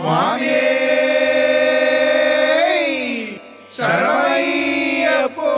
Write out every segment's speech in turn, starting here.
സ്വാമിയേ ശരണമയ്യപ്പോ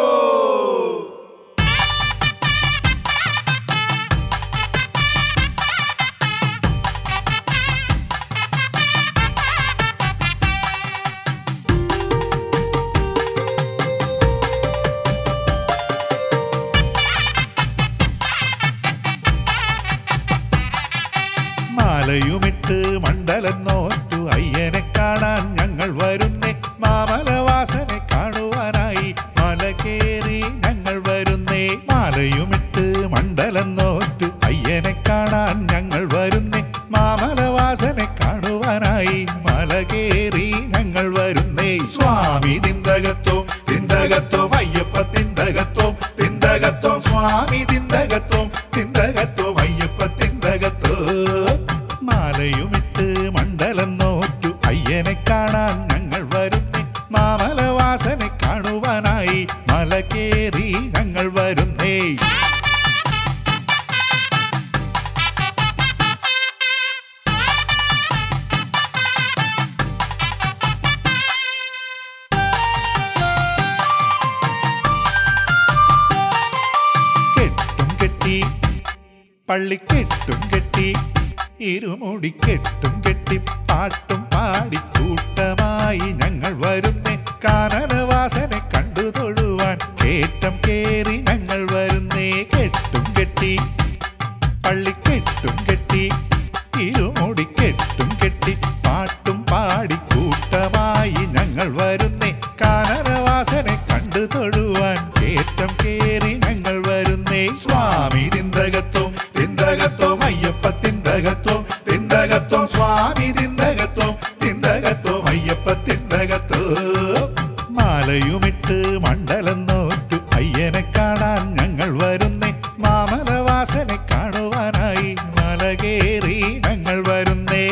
മാലയുമിട്ട് മണ്ഡലം നോറ്റു അയ്യനെ കാണാൻ ഞങ്ങൾ വരുന്നേ മാമലവാസനെ കാണുവാനായി മല കേറി ഞങ്ങൾ വരുന്നേ മാലയുമിട്ട് മണ്ഡലം നോറ്റു അയ്യനെ കാണാൻ ഞങ്ങൾ വരുന്നേ മാമലവാസനെ കാണുവാനായി മല കേറി ഞങ്ങൾ വരുന്നേ സ്വാമി തിന്തകത്വം തിന്തകത്വം അയ്യപ്പ തിന്തകത്വം തിന്തകത്വം സ്വാമി തിന്തകത്വം തിന്തകത്വം അയ്യപ്പ തിന്തകത്വം മാലയുമിട്ട് മണ്ഡലം നോറ്റു അയ്യനെ കാണാൻ ഞങ്ങൾ വരുന്നേ മാമലവാസനെ കാണുവാനായി മല കേറി ഞങ്ങൾ വരുന്നേ കെട്ടും കെട്ടി പള്ളിക്കെട്ടും കെട്ടി ഇരുമുടി കെട്ടും കെട്ടി പാട്ടും പാടി കൂട്ടമായി ഞങ്ങൾ വരുന്നേ കാനനവാസനെ കണ്ടു തൊഴുവാൻ കേറ്റം കേറി ഞങ്ങൾ വരുന്നേ കെട്ടും കെട്ടി പള്ളിക്കെട്ടും കെട്ടി ഇരുമുടി കെട്ടും കെട്ടി പാട്ടും പാടി കൂട്ടമായി ഞങ്ങൾ വരുന്നേ കാനനവാസനെ കണ്ടു തൊഴുവാൻ കേറ്റം കേറി ഞങ്ങൾ വരുന്നേ സ്വാമി തിന്തകത്വം തിന്തകത്വം അയ്യപ്പ തിന്തകത്വം തിന്തകത്വം സ്വാമി തിന്തകത്വം തിന്തകത്വം അയ്യപ്പ തിന്തകത്വം മാലയുമിട്ട് മണ്ഡലം നോറ്റു അയ്യനെ കാണാൻ ഞങ്ങൾ വരുന്നേ മാമലവാസനെ കാണുവാനായി മല കേറി ഞങ്ങൾ വരുന്നേ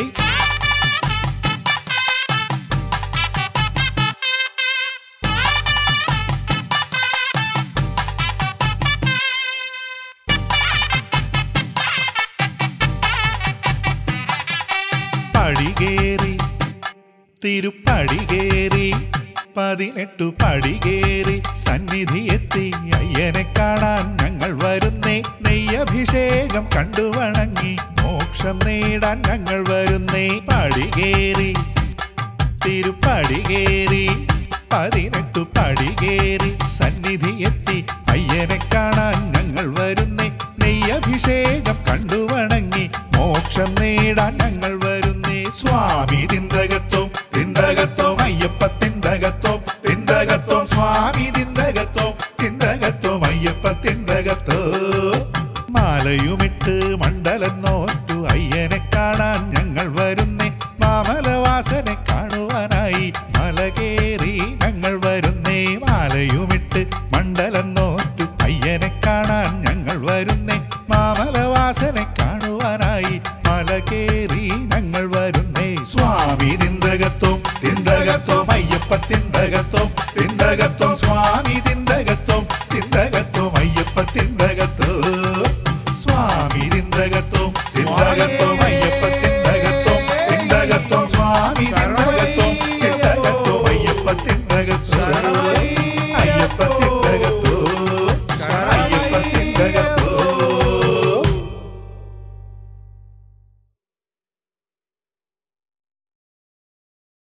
പടികേറി തിരുപ്പടികേറി പതിനെട്ടു പടികേറി സന്നിധി എത്തി അയ്യനെ കാണാൻ ഞങ്ങൾ വരുന്നേ നെയ്യഭിഷേകം കണ്ടു വണങ്ങി മോക്ഷം നേടാൻ ഞങ്ങൾ വരുന്നേ പടികേറി തിരുപ്പടികേറി പതിനെട്ടു പടികേറി സന്നിധി എത്തി അയ്യനെ കാണാൻ ഞങ്ങൾ വരുന്നേ നെയ്യഭിഷേകം കണ്ടു വണങ്ങി മോക്ഷം നേടാൻ ഞങ്ങൾ വരുന്നേ സ്വാമി തിന്തകത്വം തിന്തകത്വം അയ്യപ്പ തിന്തകത്വം തിന്തകത്വം സ്വാമി തിന്തകത്വം തിന്തകത്വം അയ്യപ്പ തിന്തകത്വം മാലയുമിട്ട് മണ്ഡലം നോറ്റു അയ്യനെ കാണാൻ ഞങ്ങൾ വരുന്നേ മാമലവാസനെ കാണുവാനായി മല കേറി ഞങ്ങൾ വരുന്നേ മാലയുമിട്ട് മണ്ഡലം നോറ്റു അയ്യനെ കാണാൻ ഞങ്ങൾ വരുന്നേ മാമലവാസനെ കാണുവാനായി മല കേറി ഞങ്ങൾ വരുന്നേ സ്വാമി തിന്തകത്വം തിന്തകത്വം അയ്യപ്പ തിന്ത